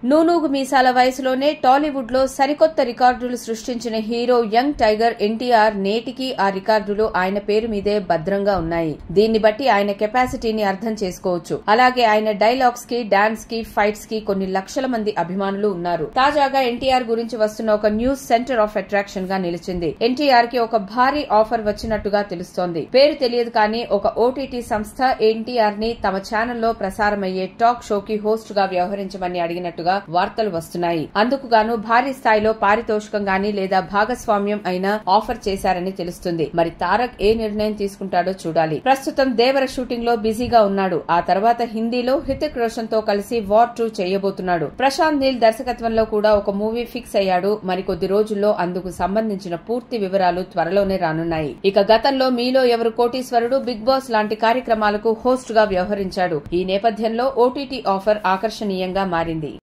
నూనూగు మీసాల వయసులోనే టాలీవుడ్ లో సరికొత్త రికార్డులు సృష్టించిన హీరో యంగ్ టైగర్ ఎన్టీఆర్ నేటికి ఆ రికార్డులు ఆయన పేరు మీదే భద్రంగా ఉన్నాయి దీన్ని బట్టి ఆయన కెపాసిటీని అర్థం చేసుకోవచ్చు అలాగే ఆయన డైలాగ్స్ కి డాన్స్ కి ఫైట్స్ కి కొన్ని లక్షల మంది అభిమానులు ఉన్నారు తాజాగా ఎన్టీఆర్ గురించి వస్తున్న ఒక న్యూస్ సెంటర్ ఆఫ్ అట్రాక్షన్ గా నిలిచింది ఎన్టీఆర్ కి ఒక భారీ ఆఫర్ వచ్చినట్టుగా తెలుస్తోంది పేరు తెలియదు కానీ ఒక ఓటీటీ సంస్థ ఎన్టీఆర్ ని తమ ఛానల్లో ప్రసారమయ్యే టాక్ షోకి హోస్ట్ గా వ్యవహరించమని అడిగినట్టుగా వార్తలు వస్తున్నాయి అందుకు గాను భారీ స్థాయిలో పారితోషికం గాని లేదా భాగస్వామ్యం అయినా ఆఫర్ చేశారని తెలుస్తుంది మరి తారక్ ఏ నిర్ణయం తీసుకుంటాడో చూడాలి ప్రస్తుతం దేవర షూటింగ్ లో బిజీగా ఉన్నాడు ఆ తర్వాత హిందీలో హృతిక్ రోషన్ తో కలిసి వార్ టూ చేయబోతున్నాడు ప్రశాంత్ నీల్ దర్శకత్వంలో కూడా ఒక మూవీ ఫిక్స్ అయ్యాడు మరికొద్ది రోజుల్లో అందుకు సంబంధించిన పూర్తి వివరాలు త్వరలోనే రానున్నాయి ఇక గతంలో మీలో ఎవరు కోటీశ్వరుడు బిగ్ బాస్ లాంటి కార్యక్రమాలకు హోస్ట్ గా వ్యవహరించాడు ఈ నేపథ్యంలో ఓటీటీ ఆఫర్ ఆకర్షణీయంగా మారింది